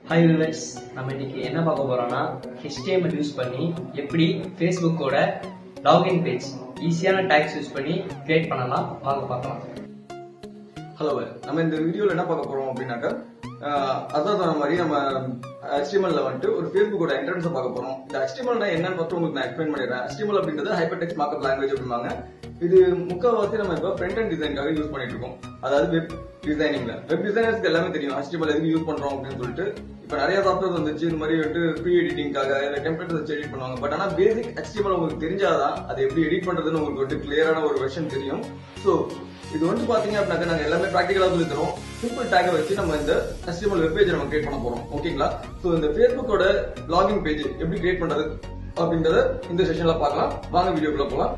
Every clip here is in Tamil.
ஹாய் விவர்ஸ் நம்ம இன்னைக்கு என்ன பார்க்க போறோம்னா HTML யூஸ் பண்ணி எப்படி ஃபேஸ்புக்கோட லாகின் பேஜ் ஈஸியான டேக்ஸ் யூஸ் பண்ணி கிரியேட் பண்ணலாம் வாங்க பார்க்கலாம் ஹலோ நம்ம இந்த வீடியோல என்ன பார்க்க போறோம் அப்படின்னாக்கா ஆஹ், அதான் சொன்ன மாதிரி நம்ம HTML ல வந்துட்டு ஒரு ஃபேஸ்புக்கோட என்ட்ரன்ஸ் பார்க்க போறோம் இந்த HTML னா என்னன்னு ஃபர்ஸ்ட் உங்களுக்கு நான் எக்ஸ்பிளைன் பண்ணிடுறேன் HTML அப்படின்றது ஹைப்பர் டெக்ஸ்ட் மார்க்அப் லாங்குவேஜ் அப்படிம்பாங்க இது முக்கால்வாசி நம்ம இப்போ ஃப்ரண்ட் அண்ட் டிசைனுக்காக யூஸ் பண்ணிட்டு இருக்கோம் அதாவது வெப் டிசைனிங்ல வெப் டிசைனர்ஸ்க்கு எல்லாமே தெரியும் HTML எதுக்கு யூஸ் பண்றோம் அப்படின்னு சொல்லிட்டு இப்போ நிறைய சாஃப்ட்வேர்ஸ் வந்துச்சு இந்த மாதிரி வந்துட்டு ப்ரீ எடிட்டிங்காக இல்ல டெம்ப்ளேட் வச்சு எடிட் பண்ணுவாங்க பட் ஆனா பேசிக் HTML உங்களுக்கு தெரிஞ்சாதான் அது எப்படி எடிட் பண்றதுன்னு உங்களுக்கு வந்து கிளியரான ஒரு வெர்ஷன் தெரியும் ஸோ இது வந்து பாத்தீங்க அப்படின்னாக்க நாங்க எல்லாமே பிராக்டிகலா சொல்லி தரோம் சிம்பிள் டேக வச்சு நம்ம இந்த HTML வெப் பேஜ் நம்ம கிரியேட் பண்ண போறோம் ஓகேங்களா சோ இந்த ஃபேஸ்புக்கோட லாகின் பேஜ் எப்படி கிரியேட் பண்றது அப்படின்றத இந்த செஷன்ல பார்க்கலாம் வாங்க வீடியோக்குள்ள போலாம்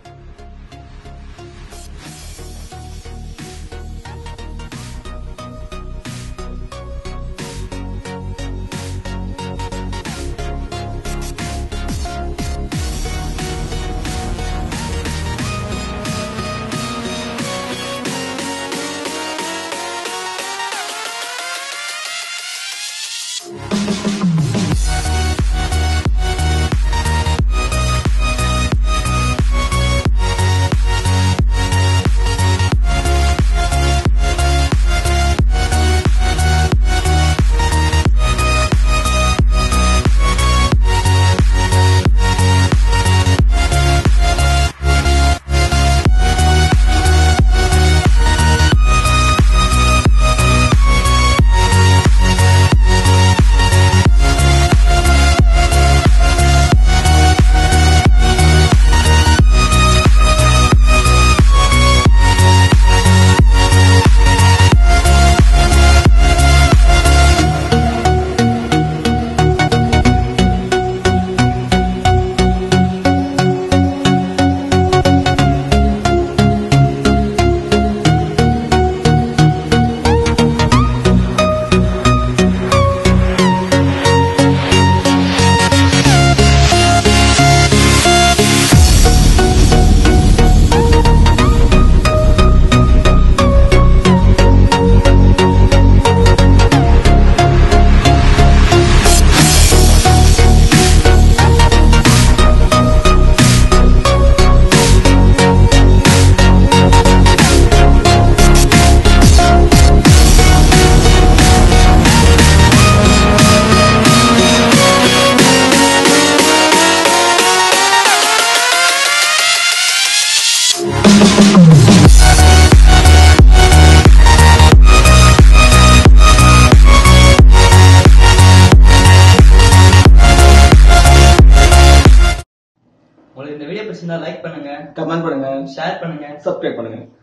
உங்களுக்கு இந்த வீடியோ பிடிச்சிருந்தா லைக் பண்ணுங்க கமெண்ட் பண்ணுங்க ஷேர் பண்ணுங்க சப்ஸ்கிரைப் பண்ணுங்க